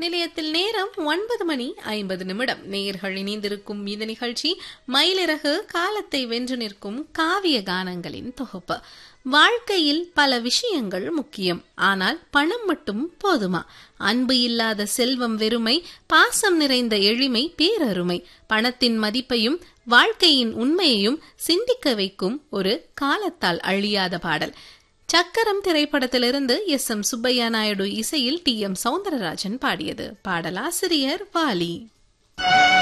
நிலையத்தில் நேரம் ஒன்பது மணி ஐம்பது நிமிடம் நேயர்கள் இணைந்திருக்கும் இந்த நிகழ்ச்சி மயிலிறகு காலத்தை வென்று நிற்கும் காவிய கானங்களின் தொகுப்பு வாழ்க்கையில் பல விஷயங்கள் முக்கியம் ஆனால் பணம் மட்டும் போதுமா அன்பு இல்லாத செல்வம் வெறுமை பாசம் நிறைந்த எளிமை பேரருமை பணத்தின் மதிப்பையும் வாழ்க்கையின் உண்மையையும் சிந்திக்க வைக்கும் ஒரு காலத்தால் அழியாத பாடல் சக்கரம் திரைப்படத்திலிருந்து எஸ் எம் சுப்பையா நாயுடு இசையில் டி எம் சவுந்தரராஜன் பாடியது பாடலாசிரியர் வாலி